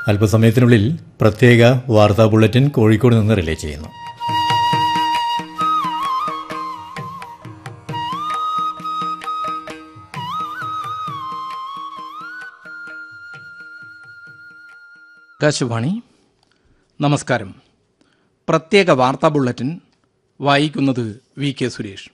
അല്പസമയത്തിനുള്ളിൽ പ്രത്യേക വാർത്താ ബുള്ളറ്റിൻ കോഴിക്കോട് നിന്ന് റിലേ ചെയ്യുന്നു ആകാശവാണി നമസ്കാരം പ്രത്യേക വാർത്താ ബുള്ളറ്റിൻ വായിക്കുന്നത് വി കെ സുരേഷ്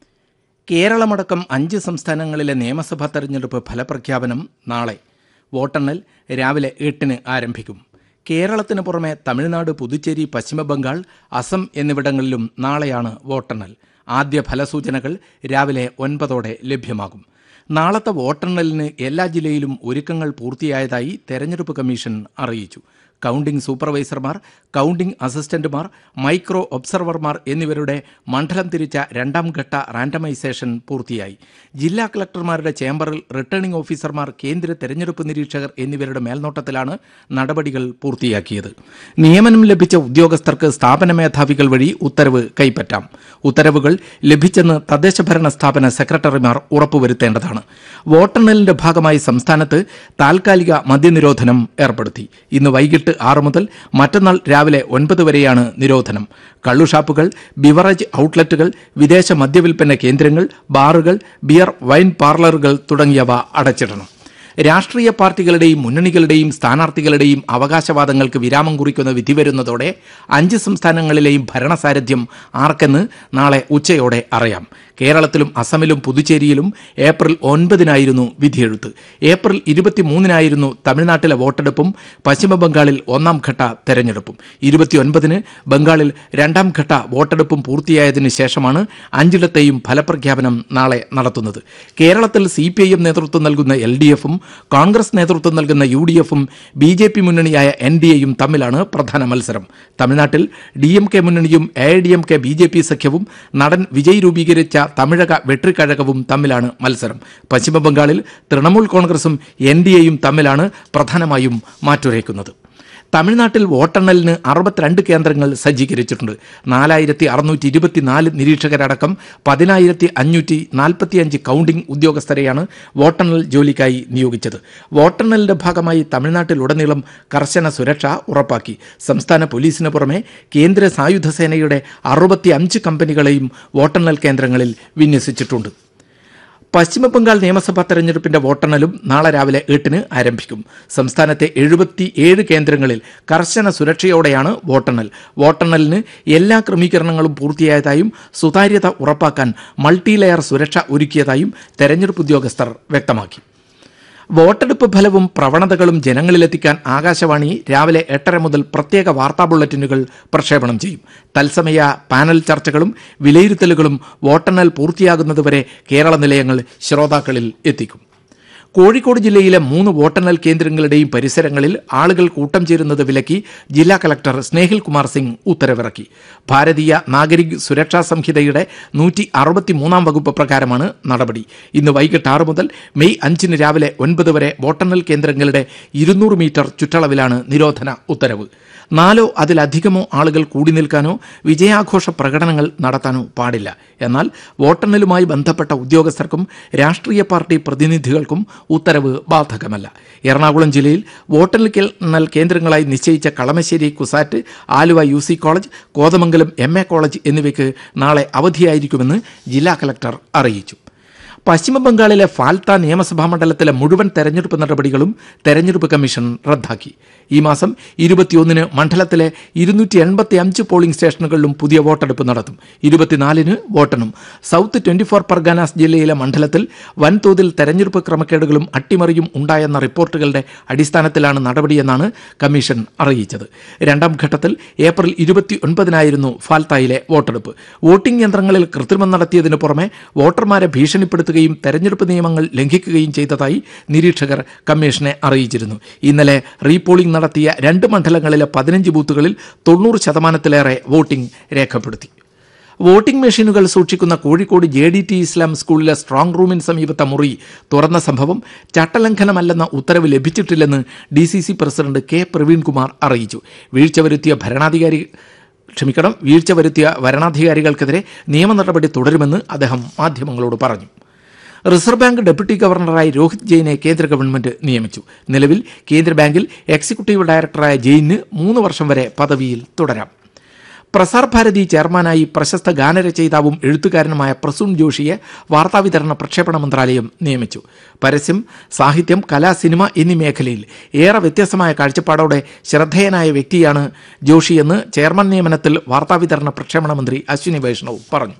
കേരളമടക്കം അഞ്ച് സംസ്ഥാനങ്ങളിലെ നിയമസഭാ തെരഞ്ഞെടുപ്പ് ഫലപ്രഖ്യാപനം നാളെ വോട്ടെണ്ണൽ രാവിലെ എട്ടിന് ആരംഭിക്കും കേരളത്തിന് പുറമെ തമിഴ്നാട് പുതുച്ചേരി പശ്ചിമബംഗാൾ അസം എന്നിവിടങ്ങളിലും നാളെയാണ് വോട്ടെണ്ണൽ ആദ്യ ഫലസൂചനകൾ രാവിലെ ഒൻപതോടെ ലഭ്യമാകും നാളത്തെ വോട്ടെണ്ണലിന് എല്ലാ ജില്ലയിലും ഒരുക്കങ്ങൾ പൂർത്തിയായതായി തെരഞ്ഞെടുപ്പ് കമ്മീഷൻ അറിയിച്ചു കൗണ്ടിംഗ് സൂപ്പർവൈസർമാർ കൗണ്ടിംഗ് അസിസ്റ്റന്റുമാർ മൈക്രോ ഒബ്സർവർമാർ എന്നിവരുടെ മണ്ഡലം തിരിച്ച രണ്ടാം ഘട്ട റാൻഡമൈസേഷൻ പൂർത്തിയായി ജില്ലാ കളക്ടർമാരുടെ ചേംബറിൽ റിട്ടേണിംഗ് ഓഫീസർമാർ കേന്ദ്ര തെരഞ്ഞെടുപ്പ് നിരീക്ഷകർ എന്നിവരുടെ മേൽനോട്ടത്തിലാണ് നടപടികൾ പൂർത്തിയാക്കിയത് നിയമനം ലഭിച്ച ഉദ്യോഗസ്ഥർക്ക് സ്ഥാപന മേധാവികൾ വഴി ഉത്തരവ് കൈപ്പറ്റാം ഉത്തരവുകൾ ലഭിച്ചെന്ന് തദ്ദേശഭരണ സ്ഥാപന സെക്രട്ടറിമാർ ഉറപ്പുവരുത്തേണ്ടതാണ് വോട്ടെണ്ണലിന്റെ ഭാഗമായി സംസ്ഥാനത്ത് താൽക്കാലിക മദ്യനിരോധനം ഏർപ്പെടുത്തി ഇന്ന് വൈകിട്ട് ആറ് മുതൽ മറ്റന്നാൾ രാവിലെ ഒൻപത് വരെയാണ് നിരോധനം കള്ളുഷാപ്പുകൾ ബിവറേജ് ഔട്ട്ലെറ്റുകൾ വിദേശ മദ്യവിൽപ്പന കേന്ദ്രങ്ങൾ ബാറുകൾ ബിയർ വൈൻ പാർലറുകൾ തുടങ്ങിയവ അടച്ചിടണം രാഷ്ട്രീയ പാർട്ടികളുടെയും മുന്നണികളുടെയും സ്ഥാനാർത്ഥികളുടെയും അവകാശവാദങ്ങൾക്ക് വിരാമം കുറിക്കുന്ന വിധി വരുന്നതോടെ അഞ്ച് സംസ്ഥാനങ്ങളിലെയും ഭരണസാരഥ്യം ആർക്കെന്ന് നാളെ ഉച്ചയോടെ അറിയാം കേരളത്തിലും അസമിലും പുതുച്ചേരിയിലും ഏപ്രിൽ ഒൻപതിനായിരുന്നു വിധിയെഴുത്ത് ഏപ്രിൽ ഇരുപത്തിമൂന്നിനായിരുന്നു തമിഴ്നാട്ടിലെ വോട്ടെടുപ്പും പശ്ചിമബംഗാളിൽ ഒന്നാം ഘട്ട തെരഞ്ഞെടുപ്പും ഇരുപത്തിയൊൻപതിന് ബംഗാളിൽ രണ്ടാം ഘട്ട വോട്ടെടുപ്പും പൂർത്തിയായതിനു ശേഷമാണ് അഞ്ചിടത്തെയും ഫലപ്രഖ്യാപനം നാളെ നടത്തുന്നത് കേരളത്തിൽ സി പി ഐ എം നേതൃത്വം നൽകുന്ന എൽ ഡി എഫും കോൺഗ്രസ് നേതൃത്വം നൽകുന്ന യു ഡി എഫും ബി ജെ പി മുന്നണിയായ എൻ ഡി എയും തമ്മിലാണ് പ്രധാന മത്സരം തമിഴ്നാട്ടിൽ ഡി എം കെ മുന്നണിയും A D M K B J P സഖ്യവും നടൻ വിജയ് രൂപീകരിച്ച തമിഴക വെട്രിക്കഴകവും തമ്മിലാണ് മത്സരം പശ്ചിമബംഗാളിൽ തൃണമൂൽ കോൺഗ്രസും എൻ ഡി എയും തമ്മിലാണ് പ്രധാനമായും മാറ്റുരയ്ക്കുന്നത് തമിഴ്നാട്ടിൽ വോട്ടെണ്ണലിന് അറുപത്തിരണ്ട് കേന്ദ്രങ്ങൾ സജ്ജീകരിച്ചിട്ടുണ്ട് നാലായിരത്തി അറുന്നൂറ്റി ഇരുപത്തിനാല് നിരീക്ഷകരടക്കം പതിനായിരത്തി അഞ്ഞൂറ്റി നാൽപ്പത്തിയഞ്ച് കൗണ്ടിംഗ് ഉദ്യോഗസ്ഥരെയാണ് വോട്ടെണ്ണൽ ജോലിക്കായി നിയോഗിച്ചത് വോട്ടെണ്ണലിന്റെ ഭാഗമായി തമിഴ്നാട്ടിലുടനീളം കർശന സുരക്ഷ ഉറപ്പാക്കി സംസ്ഥാന പോലീസിന് പുറമെ കേന്ദ്ര സായുധ സേനയുടെ അറുപത്തി അഞ്ച് കമ്പനികളെയും വോട്ടെണ്ണൽ കേന്ദ്രങ്ങളിൽ വിന്യസിച്ചിട്ടുണ്ട് പശ്ചിമബംഗാൾ നിയമസഭാ തെരഞ്ഞെടുപ്പിന്റെ വോട്ടെണ്ണലും നാളെ രാവിലെ എട്ടിന് ആരംഭിക്കും സംസ്ഥാനത്തെ എഴുപത്തി ഏഴ് കേന്ദ്രങ്ങളിൽ കർശന സുരക്ഷയോടെയാണ് വോട്ടെണ്ണൽ വോട്ടെണ്ണലിന് എല്ലാ ക്രമീകരണങ്ങളും പൂർത്തിയായതായും സുതാര്യത ഉറപ്പാക്കാൻ മൾട്ടി ലെയർ സുരക്ഷ ഒരുക്കിയതായും തെരഞ്ഞെടുപ്പ് ഉദ്യോഗസ്ഥർ വ്യക്തമാക്കി വോട്ടെടുപ്പ് ഫലവും പ്രവണതകളും ജനങ്ങളിലെത്തിക്കാൻ ആകാശവാണി രാവിലെ എട്ടര മുതൽ പ്രത്യേക വാർത്താ ബുള്ളറ്റിനുകൾ പ്രക്ഷേപണം ചെയ്യും തത്സമയ പാനൽ ചർച്ചകളും വിലയിരുത്തലുകളും വോട്ടെണ്ണൽ പൂർത്തിയാകുന്നതുവരെ കേരള നിലയങ്ങൾ ശ്രോതാക്കളിൽ എത്തിക്കും കോഴിക്കോട് ജില്ലയിലെ മൂന്ന് വോട്ടെണ്ണൽ കേന്ദ്രങ്ങളുടെയും പരിസരങ്ങളിൽ ആളുകൾ കൂട്ടം ചേരുന്നത് വിലക്കി ജില്ലാ കളക്ടർ സ്നേഹിൽ കുമാർ സിംഗ് ഉത്തരവിറക്കി ഭാരതീയ നാഗരിക് സുരക്ഷാ സംഹിതയുടെ നൂറ്റി അറുപത്തിമൂന്നാം വകുപ്പ് പ്രകാരമാണ് നടപടി ഇന്ന് വൈകിട്ട് ആറ് മുതൽ മെയ് അഞ്ചിന് രാവിലെ ഒൻപത് വരെ വോട്ടെണ്ണൽ കേന്ദ്രങ്ങളുടെ ഇരുന്നൂറ് മീറ്റർ ചുറ്റളവിലാണ് നിരോധന ഉത്തരവ് നാലോ അതിലധികമോ ആളുകൾ കൂടി നിൽക്കാനോ വിജയാഘോഷ പ്രകടനങ്ങൾ നടത്താനോ പാടില്ല എന്നാൽ വോട്ടെണ്ണലുമായി ബന്ധപ്പെട്ട ഉദ്യോഗസ്ഥർക്കും രാഷ്ട്രീയ പാർട്ടി പ്രതിനിധികൾക്കും ഉത്തരവ് ബാധകമല്ല എറണാകുളം ജില്ലയിൽ വോട്ടെണ്ണൽ കേന്ദ്രങ്ങളായി നിശ്ചയിച്ച Kalamassery CUSAT Aluva U C college Kothamangalam M A college എന്നിവയ്ക്ക് നാളെ അവധിയായിരിക്കുമെന്ന് ജില്ലാ കലക്ടർ അറിയിച്ചു പശ്ചിമബംഗാളിലെ ഫാൽത്ത നിയമസഭാ മണ്ഡലത്തിലെ മുഴുവൻ തെരഞ്ഞെടുപ്പ് നടപടികളും തെരഞ്ഞെടുപ്പ് കമ്മീഷൻ റദ്ദാക്കി ഈ മാസം ഇരുപത്തിയൊന്നിന് മണ്ഡലത്തിലെ ഇരുന്നൂറ്റി എൺപത്തി അഞ്ച് പോളിംഗ് സ്റ്റേഷനുകളിലും പുതിയ വോട്ടെടുപ്പ് നടത്തും ഇരുപത്തിനാലിന് വോട്ടെണ്ണും സൗത്ത് ട്വന്റി ഫോർ പർഗാനാസ് ജില്ലയിലെ മണ്ഡലത്തിൽ വൻതോതിൽ തെരഞ്ഞെടുപ്പ് ക്രമക്കേടുകളും അട്ടിമറിയും ഉണ്ടായെന്ന റിപ്പോർട്ടുകളുടെ അടിസ്ഥാനത്തിലാണ് നടപടിയെന്നാണ് കമ്മീഷൻ അറിയിച്ചത് രണ്ടാം ഘട്ടത്തിൽ ഏപ്രിൽ ഇരുപത്തി ഒൻപതിനായിരുന്നു ഫാൽത്തായിലെ വോട്ടെടുപ്പ് വോട്ടിംഗ് യന്ത്രങ്ങളിൽ കൃത്രിമം നടത്തിയതിനു പുറമെ വോട്ടർമാരെ ഭീഷണിപ്പെടുത്തുകയും തെരഞ്ഞെടുപ്പ് നിയമങ്ങൾ ലംഘിക്കുകയും ചെയ്തതായി നിരീക്ഷകർ കമ്മീഷനെ അറിയിച്ചിരുന്നു ഇന്നലെ റീപോളിംഗ് നടത്തിയ രണ്ട് മണ്ഡലങ്ങളിലെ പതിനഞ്ച് ബൂത്തുകളിൽ തൊണ്ണൂറ് ശതമാനത്തിലേറെ വോട്ടിംഗ് രേഖപ്പെടുത്തി വോട്ടിംഗ് മെഷീനുകൾ സൂക്ഷിക്കുന്ന Kozhikode J D T Islam സ്കൂളിലെ സ്ട്രോങ് റൂമിന് സമീപത്തെ മുറി തുറന്ന സംഭവം ചട്ടലംഘനമല്ലെന്ന ഉത്തരവ് ലഭിച്ചിട്ടില്ലെന്ന് D C C president K Praveenkumar അറിയിച്ചു വീഴ്ച വരുത്തിയ ഭരണാധികാരി ക്ഷമിക്കണം വീഴ്ച വരുത്തിയ വരണാധികാരികൾക്കെതിരെ നിയമ നടപടി തുടരുമെന്ന് അദ്ദേഹം മാധ്യമങ്ങളോട് പറഞ്ഞു റിസർവ് ബാങ്ക് ഡെപ്യൂട്ടി ഗവർണറായി രോഹിത് ജെയിനെ കേന്ദ്ര ഗവൺമെന്റ് നിയമിച്ചു നിലവിൽ കേന്ദ്ര ബാങ്കിൽ എക്സിക്യൂട്ടീവ് ഡയറക്ടറായ ജെയിന് മൂന്ന് വർഷം വരെ പദവിയിൽ തുടരാം പ്രസാർ ഭാരതി ചെയർമാനായി പ്രശസ്ത ഗാനരചയിതാവും എഴുത്തുകാരനുമായ പ്രസൂൺ ജോഷിയെ വാർത്താവിതരണ പ്രക്ഷേപണ മന്ത്രാലയം നിയമിച്ചു പരസ്യം സാഹിത്യം കല സിനിമ എന്നീ മേഖലയിൽ ഏറെ വ്യത്യസ്തമായ കാഴ്ചപ്പാടോടെ ശ്രദ്ധേയനായ വ്യക്തിയാണ് ജോഷിയെന്ന് ചെയർമാൻ നിയമനത്തിൽ വാർത്താവിതരണ പ്രക്ഷേപണ മന്ത്രി അശ്വിനി വൈഷ്ണവ് പറഞ്ഞു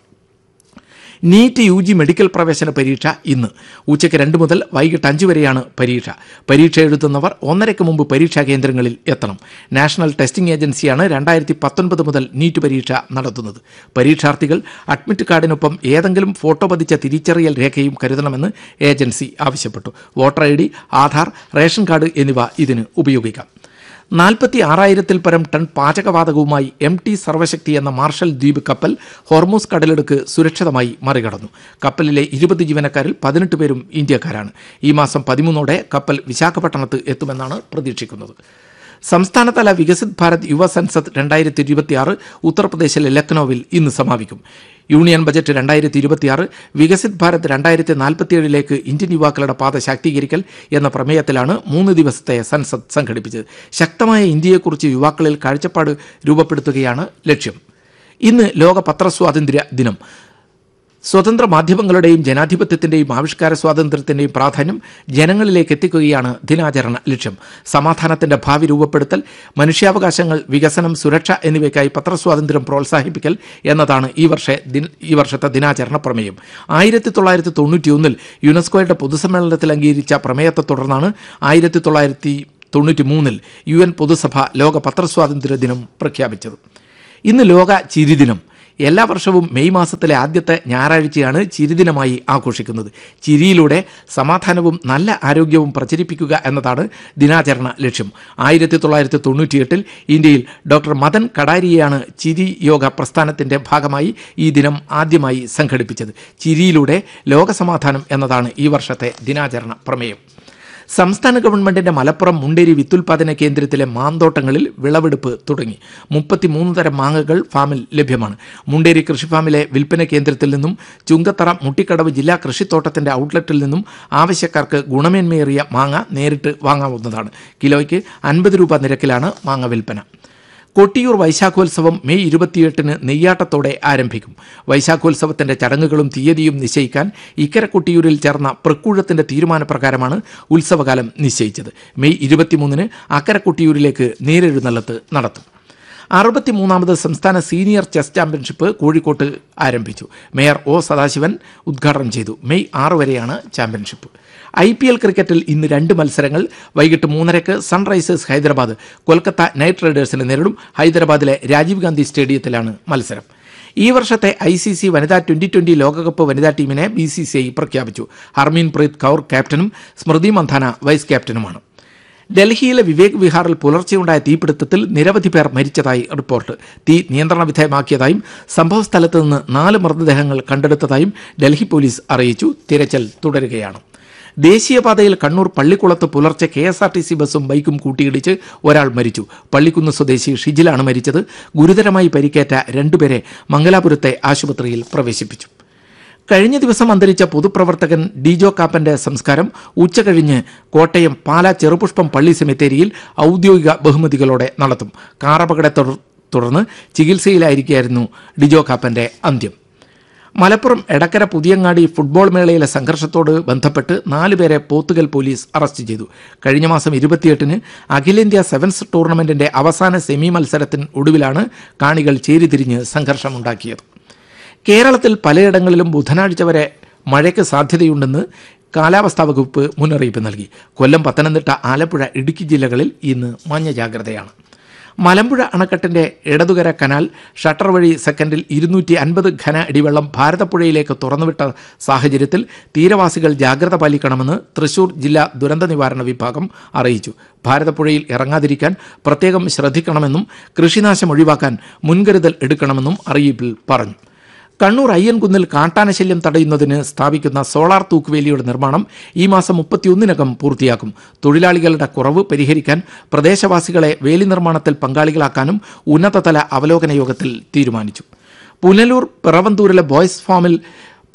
നീറ്റ് യു ജി മെഡിക്കൽ പ്രവേശന പരീക്ഷ ഇന്ന് ഉച്ചയ്ക്ക് രണ്ട് മുതൽ വൈകിട്ട് അഞ്ച് വരെയാണ് പരീക്ഷ പരീക്ഷ എഴുതുന്നവർ ഒന്നരയ്ക്ക് മുമ്പ് പരീക്ഷാ കേന്ദ്രങ്ങളിൽ എത്തണം നാഷണൽ ടെസ്റ്റിംഗ് ഏജൻസിയാണ് രണ്ടായിരത്തി പത്തൊൻപത് മുതൽ നീറ്റ് പരീക്ഷ നടത്തുന്നത് പരീക്ഷാർത്ഥികൾ അഡ്മിറ്റ് കാർഡിനൊപ്പം ഏതെങ്കിലും ഫോട്ടോ പതിച്ച തിരിച്ചറിയൽ രേഖയും കരുതണമെന്ന് ഏജൻസി ആവശ്യപ്പെട്ടു voter I D Aadhaar ration card എന്നിവ ഇതിന് ഉപയോഗിക്കാം നാൽപ്പത്തി ആറായിരത്തിൽ പരം ടൺ പാചകവാതകവുമായി എം ടി സർവശക്തി എന്ന മാർഷൽ ദ്വീപ് കപ്പൽ ഹോർമൂസ് കടലെടുക്ക് സുരക്ഷിതമായി മറികടന്നു കപ്പലിലെ ഇരുപത് ജീവനക്കാരിൽ പതിനെട്ട് പേരും ഇന്ത്യക്കാരാണ് ഈ മാസം പതിമൂന്നോടെ കപ്പൽ വിശാഖപട്ടണത്ത് എത്തുമെന്നാണ് പ്രതീക്ഷിക്കുന്നത് സംസ്ഥാനതല വികസിത് ഭാരത് യുവ സൻസദ് രണ്ടായിരത്തി ഇരുപത്തിയാറ് ഉത്തർപ്രദേശിലെ ലക്നൌവിൽ ഇന്ന് സമാപിക്കും യൂണിയൻ ബജറ്റ് രണ്ടായിരത്തി ഇരുപത്തിയാറ് വികസിത് ഭാരത് രണ്ടായിരത്തി നാൽപ്പത്തിയേഴിലേക്ക് ഇന്ത്യൻ യുവാക്കളുടെ പാത ശാക്തീകരിക്കൽ എന്ന പ്രമേയത്തിലാണ് മൂന്ന് ദിവസത്തെ സൻസദ് സംഘടിപ്പിച്ചത് ശക്തമായ ഇന്ത്യയെക്കുറിച്ച് യുവാക്കളിൽ കാഴ്ചപ്പാട് രൂപപ്പെടുത്തുകയാണ് ലക്ഷ്യം ഇന്ന് ലോക പത്രസ്വാതന്ത്ര്യ ദിനം സ്വതന്ത്ര മാധ്യമങ്ങളുടെയും ജനാധിപത്യത്തിന്റെയും ആവിഷ്കാര സ്വാതന്ത്ര്യത്തിന്റെയും പ്രാധാന്യം ജനങ്ങളിലേക്ക് എത്തിക്കുകയാണ് ദിനാചരണ ലക്ഷ്യം സമാധാനത്തിന്റെ ഭാവി രൂപപ്പെടുത്തൽ മനുഷ്യാവകാശങ്ങൾ വികസനം സുരക്ഷ എന്നിവയ്ക്കായി പത്രസ്വാതന്ത്ര്യം പ്രോത്സാഹിപ്പിക്കൽ എന്നതാണ് ഈ വർഷ ദിൻ- ഈ വർഷത്തെ ദിനാചരണ പ്രമേയം ആയിരത്തി തൊള്ളായിരത്തി തൊണ്ണൂറ്റിയൊന്നിൽ യുനെസ്കോയുടെ പൊതുസമ്മേളനത്തിൽ അംഗീകരിച്ച പ്രമേയത്തെ തുടർന്നാണ് ആയിരത്തി തൊള്ളായിരത്തി തൊണ്ണൂറ്റി മൂന്നിൽ യു എൻ പൊതുസഭ ലോക പത്രസ്വാതന്ത്ര്യ ദിനം പ്രഖ്യാപിച്ചത് ഇന്ന് ലോക ചിരിദിനം എല്ലാ വർഷവും മെയ് മാസത്തിലെ ആദ്യത്തെ ഞായറാഴ്ചയാണ് ചിരിദിനമായി ആഘോഷിക്കുന്നത് ചിരിയിലൂടെ സമാധാനവും നല്ല ആരോഗ്യവും പ്രചരിപ്പിക്കുക എന്നതാണ് ദിനാചരണ ലക്ഷ്യം ആയിരത്തി തൊള്ളായിരത്തി തൊണ്ണൂറ്റിയെട്ടിൽ ഇന്ത്യയിൽ ഡോക്ടർ മദൻ കടാരിയെയാണ് ചിരി യോഗ പ്രസ്ഥാനത്തിന്റെ ഭാഗമായി ഈ ദിനം ആദ്യമായി സംഘടിപ്പിച്ചത് ചിരിയിലൂടെ ലോകസമാധാനം എന്നതാണ് ഈ വർഷത്തെ ദിനാചരണ പ്രമേയം സംസ്ഥാന ഗവൺമെന്റിന്റെ മലപ്പുറം മുണ്ടേരി വിത്തുൽപാദന കേന്ദ്രത്തിലെ മാന്തോട്ടങ്ങളിൽ വിളവെടുപ്പ് തുടങ്ങി മുപ്പത്തിമൂന്ന് തരം മാങ്ങകൾ ഫാമിൽ ലഭ്യമാണ് മുണ്ടേരി കൃഷിഫാമിലെ വിൽപ്പന കേന്ദ്രത്തിൽ നിന്നും ചുങ്കത്തറ മുട്ടിക്കടവ് ജില്ലാ കൃഷിത്തോട്ടത്തിന്റെ ഔട്ട്ലെറ്റിൽ നിന്നും ആവശ്യക്കാർക്ക് ഗുണമേന്മയേറിയ മാങ്ങ നേരിട്ട് വാങ്ങാവുന്നതാണ് കിലോയ്ക്ക് അൻപത് രൂപ നിരക്കിലാണ് മാങ്ങ വിൽപ്പന കൊട്ടിയൂർ വൈശാഖോത്സവം മെയ് ഇരുപത്തിയെട്ടിന് നെയ്യാട്ടത്തോടെ ആരംഭിക്കും വൈശാഖോത്സവത്തിന്റെ ചടങ്ങുകളും തീയതിയും നിശ്ചയിക്കാൻ ഇക്കര കൊട്ടിയൂരിൽ ചേർന്ന പ്രക്കൂഴത്തിന്റെ തീരുമാനപ്രകാരമാണ് ഉത്സവകാലം നിശ്ചയിച്ചത് മെയ് ഇരുപത്തിമൂന്നിന് അക്കര കൊട്ടിയൂരിലേക്ക് നേരെഴുന്നള്ളത്ത് നടത്തും അറുപത്തിമൂന്നാമത് സംസ്ഥാന സീനിയർ ചെസ് ചാമ്പ്യൻഷിപ്പ് കോഴിക്കോട്ട് ആരംഭിച്ചു മേയർ ഒ സദാശിവൻ ഉദ്ഘാടനം ചെയ്തു മെയ് ആറ് വരെയാണ് ചാമ്പ്യൻഷിപ്പ് ഐ പി എൽ ക്രിക്കറ്റിൽ ഇന്ന് രണ്ട് മത്സരങ്ങൾ വൈകിട്ട് മൂന്നരയ്ക്ക് സൺറൈസേഴ്സ് ഹൈദരാബാദ് കൊൽക്കത്ത നൈറ്റ് റൈഡേഴ്സിനെ നേരിടും ഹൈദരാബാദിലെ രാജീവ് ഗാന്ധി സ്റ്റേഡിയത്തിലാണ് മത്സരം ഈ വർഷത്തെ ഐ സി സി വനിതാ ട്വന്റി ട്വന്റി ലോകകപ്പ് വനിതാ ടീമിനെ ബി സി സി ഐ പ്രഖ്യാപിച്ചു ഹർമീൻ പ്രീത് കൗർ ക്യാപ്റ്റനും സ്മൃതി മന്ധാന വൈസ് ക്യാപ്റ്റനുമാണ് ഡൽഹിയിലെ വിവേക് വിഹാറിൽ പുലർച്ചെയുണ്ടായ തീപിടുത്തത്തിൽ നിരവധി പേർ മരിച്ചതായി റിപ്പോർട്ട് തീ നിയന്ത്രണ വിധേയമാക്കിയതായും സംഭവസ്ഥലത്ത് നിന്ന് നാല് മൃതദേഹങ്ങൾ കണ്ടെടുത്തതായും ഡൽഹി പോലീസ് അറിയിച്ചു തിരച്ചിൽ തുടരുകയാണ് ദേശീയപാതയിൽ കണ്ണൂർ പള്ളിക്കുളത്ത് പുലർച്ചെ K S R T C ബസ്സും ബൈക്കും കൂട്ടിയിടിച്ച് ഒരാൾ മരിച്ചു പള്ളിക്കുന്ന് സ്വദേശി ഷിജിലാണ് മരിച്ചത് ഗുരുതരമായി പരിക്കേറ്റ രണ്ടുപേരെ മംഗലാപുരത്തെ ആശുപത്രിയിൽ പ്രവേശിപ്പിച്ചു കഴിഞ്ഞ ദിവസം അന്തരിച്ച പൊതുപ്രവർത്തകൻ ഡിജോ കാപ്പന്റെ സംസ്കാരം ഉച്ചകഴിഞ്ഞ് കോട്ടയം പാല ചെറുപുഷ്പം പള്ളി സെമിത്തേരിയിൽ ഔദ്യോഗിക ബഹുമതികളോടെ നടത്തും കാറപകടത്തെ തുടർ- തുടർന്ന് ചികിത്സയിലായിരിക്കുകയായിരുന്നു ഡിജോ കാപ്പന്റെ അന്ത്യം മലപ്പുറം എടക്കര പുതിയങ്ങാടി ഫുട്ബോൾ മേളയിലെ സംഘർഷത്തോട് ബന്ധപ്പെട്ട് നാലുപേരെ പോത്തുകൽ പോലീസ് അറസ്റ്റ് ചെയ്തു കഴിഞ്ഞ മാസം ഇരുപത്തിയെട്ടിന് അഖിലേന്ത്യാ സെവൻസ് ടൂർണമെന്റിന്റെ അവസാന സെമി മത്സരത്തിന് ഒടുവിലാണ് കാണികൾ ചേരിതിരിഞ്ഞ് സംഘർഷമുണ്ടാക്കിയത് കേരളത്തിൽ പലയിടങ്ങളിലും ബുധനാഴ്ച വരെ മഴയ്ക്ക് സാധ്യതയുണ്ടെന്ന് കാലാവസ്ഥാ വകുപ്പ് മുന്നറിയിപ്പ് നൽകി കൊല്ലം പത്തനംതിട്ട ആലപ്പുഴ ഇടുക്കി ജില്ലകളിൽ ഇന്ന് മഞ്ഞ ജാഗ്രതയാണ് മലമ്പുഴ അണക്കെട്ടിന്റെ ഇടതുകര കനാൽ ഷട്ടർ വഴി സെക്കൻഡിൽ ഇരുന്നൂറ്റി അൻപത് ഘന അടിവെള്ളം ഭാരതപ്പുഴയിലേക്ക് തുറന്നുവിട്ട സാഹചര്യത്തിൽ തീരവാസികൾ ജാഗ്രത പാലിക്കണമെന്ന് തൃശൂർ ജില്ലാ ദുരന്ത നിവാരണ വിഭാഗം അറിയിച്ചു ഭാരതപ്പുഴയിൽ ഇറങ്ങാതിരിക്കാൻ പ്രത്യേകം ശ്രദ്ധിക്കണമെന്നും കൃഷിനാശം ഒഴിവാക്കാൻ മുൻകരുതൽ എടുക്കണമെന്നും അറിയിപ്പിൽ പറഞ്ഞു കണ്ണൂർ അയ്യൻകുന്നിൽ കാട്ടാനശല്യം തടയുന്നതിന് സ്ഥാപിക്കുന്ന സോളാർ തൂക്കുവേലിയുടെ നിർമ്മാണം ഈ മാസം മുപ്പത്തിയൊന്നിനകം പൂർത്തിയാക്കും തൊഴിലാളികളുടെ കുറവ് പരിഹരിക്കാൻ പ്രദേശവാസികളെ വേലി നിർമ്മാണത്തിൽ പങ്കാളികളാക്കാനും ഉന്നതതല അവലോകന യോഗത്തിൽ തീരുമാനിച്ചു പുനലൂർ പിറവന്തൂരിലെ ബോയ്സ് ഫാമിൽ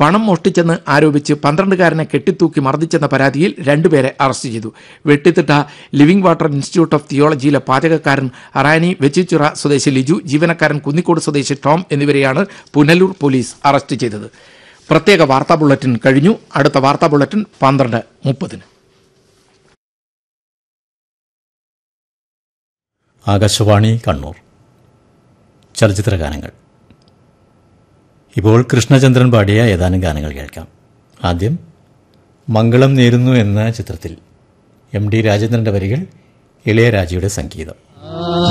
പണം മോഷ്ടിച്ചെന്ന് ആരോപിച്ച് പന്ത്രണ്ടുകാരനെ കെട്ടിത്തൂക്കി മർദ്ദിച്ചെന്ന പരാതിയിൽ രണ്ടുപേരെ അറസ്റ്റ് ചെയ്തു വെട്ടിത്തിട്ട ലിവിംഗ് വാട്ടർ ഇൻസ്റ്റിറ്റ്യൂട്ട് ഓഫ് തിയോളജിയിലെ പാചകക്കാരൻ അറാനി വെച്ചിച്ചിറ സ്വദേശി ലിജു ജീവനക്കാരൻ കുന്നിക്കോട് സ്വദേശി ടോം എന്നിവരെയാണ് പുനലൂർ പോലീസ് അറസ്റ്റ് ചെയ്തത് പ്രത്യേക വാർത്താ ബുള്ളറ്റിൻ കഴിഞ്ഞു അടുത്ത വാർത്താ ബുള്ളറ്റിൻ പന്ത്രണ്ട് മുപ്പതിന് ആകാശവാണി കണ്ണൂർ ചലച്ചിത്ര ഗാനങ്ങൾ ഇപ്പോൾ കൃഷ്ണചന്ദ്രൻ പാടിയ ഏതാനും ഗാനങ്ങൾ കേൾക്കാം ആദ്യം മംഗളം നേരുന്നു എന്ന ചിത്രത്തിൽ എം ഡി രാജേന്ദ്രന്റെ വരികൾ ഇളയരാജയുടെ സംഗീതം